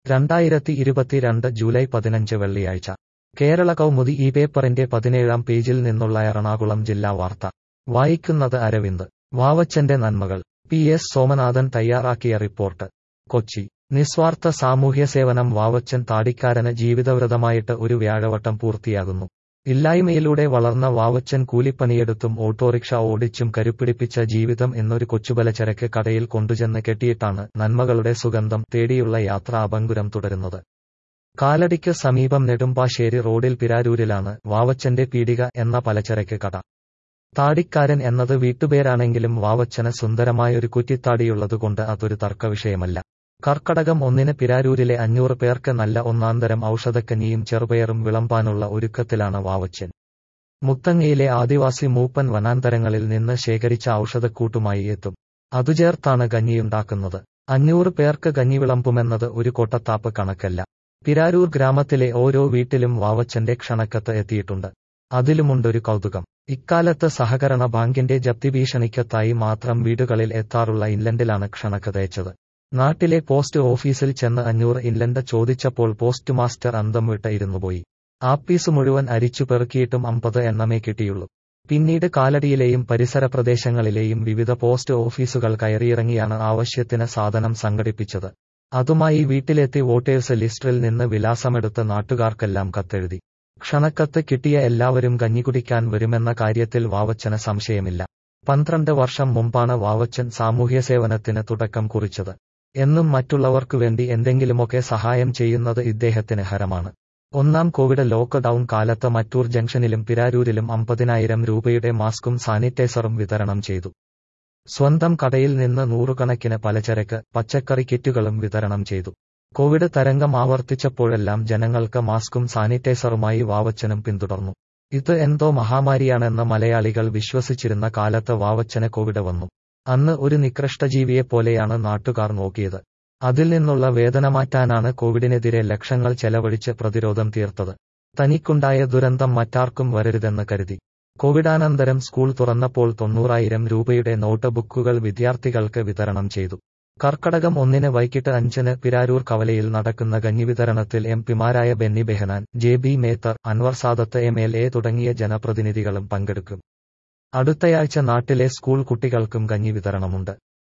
രണ്ടായിരത്തി ഇരുപത്തിരണ്ട് ജൂലൈ പതിനഞ്ച് വെള്ളിയാഴ്ച കേരള കൗമുദി ഈ പേപ്പറിന്റെ പതിനേഴാം പേജിൽ നിന്നുള്ള എറണാകുളം ജില്ലാ വാർത്ത വായിക്കുന്നത് അരവിന്ദ് വാവച്ചന്റെ നന്മകൾ പി എസ് സോമനാഥൻ തയ്യാറാക്കിയ റിപ്പോർട്ട് കൊച്ചി നിസ്വാർത്ഥ സാമൂഹ്യ സേവനം വാവച്ചൻ താടിക്കാരന് ജീവിതവ്രതമായിട്ട് ഒരു വ്യാഴവട്ടം പൂർത്തിയാകുന്നു ഇല്ലായ്മയിലൂടെ വളർന്ന വാവച്ചൻ കൂലിപ്പണിയെടുത്തും ഓട്ടോറിക്ഷ ഓടിച്ചും കരുപ്പിടിപ്പിച്ച ജീവിതം എന്നൊരു കൊച്ചുപലചരക്ക് കടയിൽ കൊണ്ടുചെന്ന് കെട്ടിയിട്ടാണ് നന്മകളുടെ സുഗന്ധം തേടിയുള്ള യാത്ര അപങ്കുരം തുടരുന്നത് കാലടിക്ക് സമീപം നെടുമ്പാശ്ശേരി റോഡിൽ പിരാരൂരിലാണ് വാവച്ചന്റെ പീടിക എന്ന പലചരക്ക് കട താടിക്കാരൻ എന്നത് വീട്ടുപേരാണെങ്കിലും വാവച്ചന് സുന്ദരമായൊരു കുറ്റിത്താടിയുള്ളതുകൊണ്ട് അതൊരു തർക്കവിഷയമല്ല കർക്കടകം ഒന്നിന് പിരാരൂരിലെ അഞ്ഞൂറ് പേർക്ക് നല്ല ഒന്നാന്തരം ഔഷധക്കഞ്ഞിയും ചെറുപയറും വിളമ്പാനുള്ള ഒരുക്കത്തിലാണ് വാവച്ചൻ മുത്തങ്ങയിലെ ആദിവാസി മൂപ്പൻ വനാന്തരങ്ങളിൽ നിന്ന് ശേഖരിച്ച ഔഷധക്കൂട്ടുമായി എത്തും അതുചേർത്താണ് കഞ്ഞിയുണ്ടാക്കുന്നത് അഞ്ഞൂറ് പേർക്ക് കഞ്ഞി വിളമ്പുമെന്നത് ഒരു കൊട്ടത്താപ്പ് കണക്കല്ല പിരാരൂർ ഗ്രാമത്തിലെ ഓരോ വീട്ടിലും വാവച്ചന്റെ ക്ഷണക്കത്ത് എത്തിയിട്ടുണ്ട് അതിലുമുണ്ടൊരു കൗതുകം ഇക്കാലത്ത് സഹകരണ ബാങ്കിന്റെ ജപ്തി ഭീഷണിക്കത്തായി മാത്രം വീടുകളിൽ എത്താറുള്ള ഇൻലൻഡിലാണ് ക്ഷണക്കതയച്ചത് നാട്ടിലെ പോസ്റ്റ് ഓഫീസിൽ ചെന്ന് അഞ്ഞൂറ് ഇൻലൻഡ് ചോദിച്ചപ്പോൾ പോസ്റ്റ് മാസ്റ്റർ അന്തം വിട്ട് ഇരുന്നുപോയി ആപ്പീസ് മുഴുവൻ അരിച്ചു പെറുക്കിയിട്ടും അമ്പത് എണ്ണമേ കിട്ടിയുള്ളൂ പിന്നീട് കാലടിയിലെയും പരിസര പ്രദേശങ്ങളിലെയും വിവിധ പോസ്റ്റ് ഓഫീസുകൾ കയറിയിറങ്ങിയാണ് ആവശ്യത്തിന് സാധനം സംഘടിപ്പിച്ചത് അതുമായി വീട്ടിലെത്തി വോട്ടേഴ്സ് ലിസ്റ്റിൽ നിന്ന് വിലാസമെടുത്ത് നാട്ടുകാർക്കെല്ലാം കത്തെഴുതി ക്ഷണക്കത്ത് കിട്ടിയ എല്ലാവരും കഞ്ഞി കുടിക്കാൻ വരുമെന്ന കാര്യത്തിൽ വാവച്ചന് സംശയമില്ല പന്ത്രണ്ട് വർഷം മുമ്പാണ് വാവച്ചൻ സാമൂഹ്യ സേവനത്തിന് തുടക്കം കുറിച്ചത് എന്നും മറ്റുള്ളവർക്കു വേണ്ടി എന്തെങ്കിലുമൊക്കെ സഹായം ചെയ്യുന്നത് ഇദ്ദേഹത്തിന് ഹരമാണ് ഒന്നാം കോവിഡ് ലോക്ക്ഡൌൺ കാലത്ത് മറ്റൂർ ജംഗ്ഷനിലും പിരാരൂരിലും അമ്പതിനായിരം രൂപയുടെ മാസ്കും സാനിറ്റൈസറും വിതരണം ചെയ്തു സ്വന്തം കടയിൽ നിന്ന് നൂറുകണക്കിന് പലചരക്ക് പച്ചക്കറി കിറ്റുകളും വിതരണം ചെയ്തു കോവിഡ് തരംഗം ആവർത്തിച്ചപ്പോഴെല്ലാം ജനങ്ങൾക്ക് മാസ്കും സാനിറ്റൈസറുമായി വാവച്ചനും പിന്തുടർന്നു ഇത് എന്തോ മഹാമാരിയാണെന്ന് മലയാളികൾ വിശ്വസിച്ചിരുന്ന കാലത്ത് വാവച്ചന് കോവിഡ് വന്നു അന്ന് ഒരു നികൃഷ്ടജീവിയെപ്പോലെയാണ് നാട്ടുകാർ നോക്കിയത് അതിൽ നിന്നുള്ള വേദന മാറ്റാനാണ് കോവിഡിനെതിരെ ലക്ഷങ്ങൾ ചെലവഴിച്ച് പ്രതിരോധം തീർത്തത് തനിക്കുണ്ടായ ദുരന്തം മറ്റാർക്കും വരരുതെന്ന് കരുതി കോവിഡാനന്തരം സ്കൂൾ തുറന്നപ്പോൾ തൊണ്ണൂറായിരം രൂപയുടെ നോട്ട് ബുക്കുകൾ വിദ്യാർത്ഥികൾക്ക് വിതരണം ചെയ്തു കർക്കടകം ഒന്നിന് വൈകിട്ട് അഞ്ചിന് പിരാരൂർ കവലയിൽ നടക്കുന്ന കഞ്ഞി വിതരണത്തിൽ എം പിമാരായ Benny Behanan J B Mather Anwar Sadath M L A തുടങ്ങിയ ജനപ്രതിനിധികളും പങ്കെടുക്കും അടുത്തയാഴ്ച നാട്ടിലെ സ്കൂൾ കുട്ടികൾക്കും കഞ്ഞി വിതരണമുണ്ട്